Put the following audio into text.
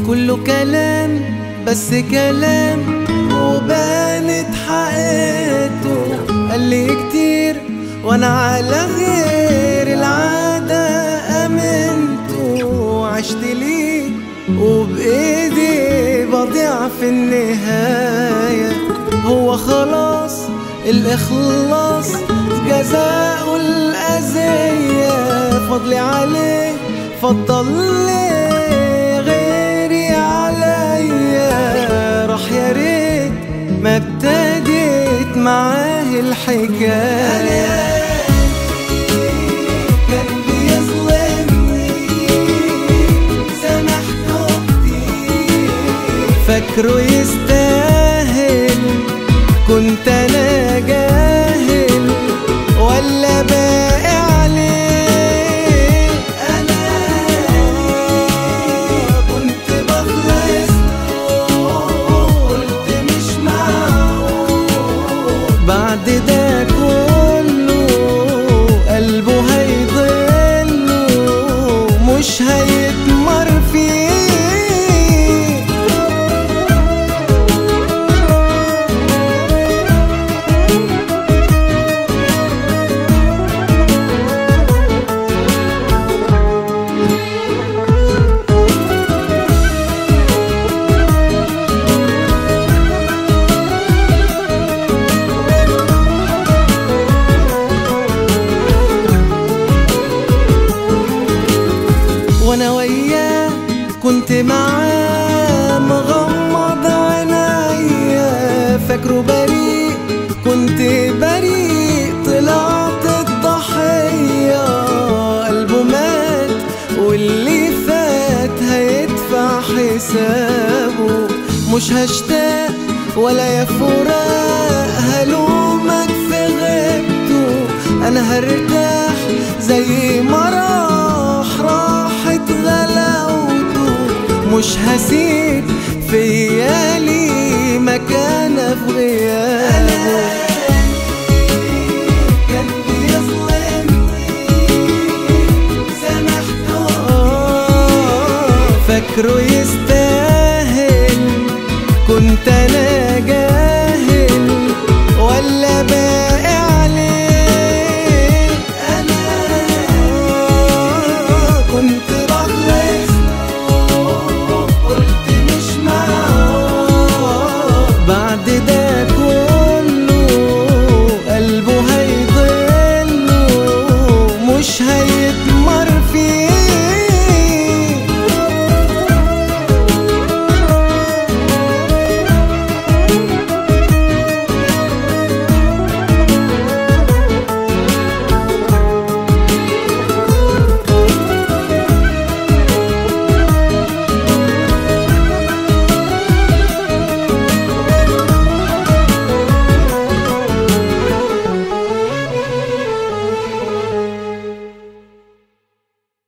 كله كلام بس كلام وبانت حقيقته قال لي كتير وانا على غير العادة امنت وعشت ليه وبايدي بضيع في النهاية هو خلاص الاخلاص جزاء الاذية فضلي عليه فضل لي غيري عليا راح يا ريت ما ابتديت معاه الحكايه كان بيظلمني سامحته كتير فاكره يستاهل كنت انا جاهل ولا باقي عليه انا كنت بخلص قلت مش معقول بعد ده كله قلبه هيضله مش هيتمر فيه وانا وياه كنت معاه مغمض عينيا فاكره بريء كنت بريء طلعت الضحية قلبه مات واللي فات هيدفع حسابه مش هشتاق ولا يا فراق هلومك في غيبته انا هرتاح زي ما راح راحت غلاوته مش هسيب فيالي مكانه في غيابه كان بيظلمني سامحته فاكره يستاهل